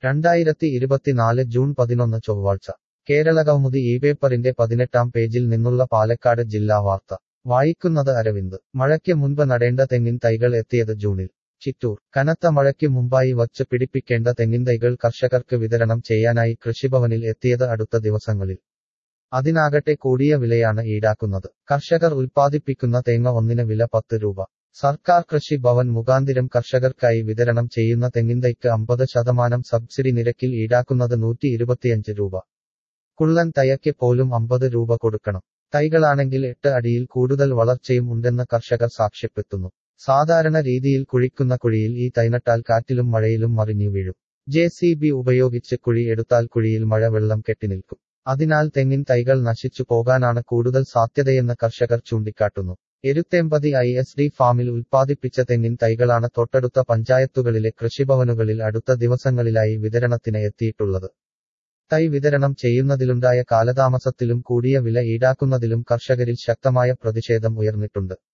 രണ്ടായിരത്തി ഇരുപത്തിനാല് ജൂൺ പതിനൊന്ന് ചൊവ്വാഴ്ച കേരളകൗമുദി ഈ പേപ്പറിന്റെ പതിനെട്ടാം പേജിൽ നിന്നുള്ള പാലക്കാട് ജില്ലാ വാർത്ത വായിക്കുന്നത് അരവിന്ദ് മഴയ്ക്ക് മുൻപ് നടേണ്ട തെങ്ങിൻ തൈകൾ എത്തിയത് ജൂണിൽ ചിറ്റൂർ കനത്ത മഴയ്ക്ക് മുമ്പായി വച്ച് പിടിപ്പിക്കേണ്ട തെങ്ങിൻ തൈകൾ കർഷകർക്ക് വിതരണം ചെയ്യാനായി കൃഷിഭവനിൽ എത്തിയത് അടുത്ത ദിവസങ്ങളിൽ അതിനാകട്ടെ കൂടിയ വിലയാണ് ഈടാക്കുന്നത് കർഷകർ ഉൽപ്പാദിപ്പിക്കുന്ന തേങ്ങ ഒന്നിന് വില പത്ത് രൂപ സർക്കാർ കൃഷി ഭവൻ മുഖാന്തിരം കർഷകർക്കായി വിതരണം ചെയ്യുന്ന തെങ്ങിൻതൈക്ക് അമ്പത് ശതമാനം സബ്സിഡി നിരക്കിൽ ഈടാക്കുന്നത് നൂറ്റി ഇരുപത്തിയഞ്ച് രൂപ കുള്ളൻ തയയ്ക്ക് പോലും അമ്പത് രൂപ കൊടുക്കണം തൈകളാണെങ്കിൽ എട്ട് അടിയിൽ കൂടുതൽ വളർച്ചയും ഉണ്ടെന്ന് കർഷകർ സാക്ഷ്യപ്പെടുത്തുന്നു സാധാരണ രീതിയിൽ കുഴിക്കുന്ന കുഴിയിൽ ഈ തൈനട്ടാൽ കാറ്റിലും മഴയിലും മറിഞ്ഞു വീഴും ജെ സി ബി ഉപയോഗിച്ച് കുഴി എടുത്താൽ കുഴിയിൽ മഴ വെള്ളം കെട്ടിനിൽക്കും അതിനാൽ തെങ്ങിൻ തൈകൾ നശിച്ചു പോകാനാണ് കൂടുതൽ സാധ്യതയെന്ന് കർഷകർ ചൂണ്ടിക്കാട്ടുന്നു എരുത്തേമ്പതി ഐ എസ് ഡി ഫാമിൽ ഉൽപ്പാദിപ്പിച്ച തെങ്ങിൻ തൈകളാണ് തൊട്ടടുത്ത പഞ്ചായത്തുകളിലെ കൃഷിഭവനുകളിൽ അടുത്ത ദിവസങ്ങളിലായി വിതരണത്തിന് എത്തിയിട്ടുള്ളത് തൈ വിതരണം ചെയ്യുന്നതിലുണ്ടായ കാലതാമസത്തിലും കൂടിയ വില ഈടാക്കുന്നതിലും കർഷകരിൽ ശക്തമായ പ്രതിഷേധം ഉയർന്നിട്ടുണ്ട്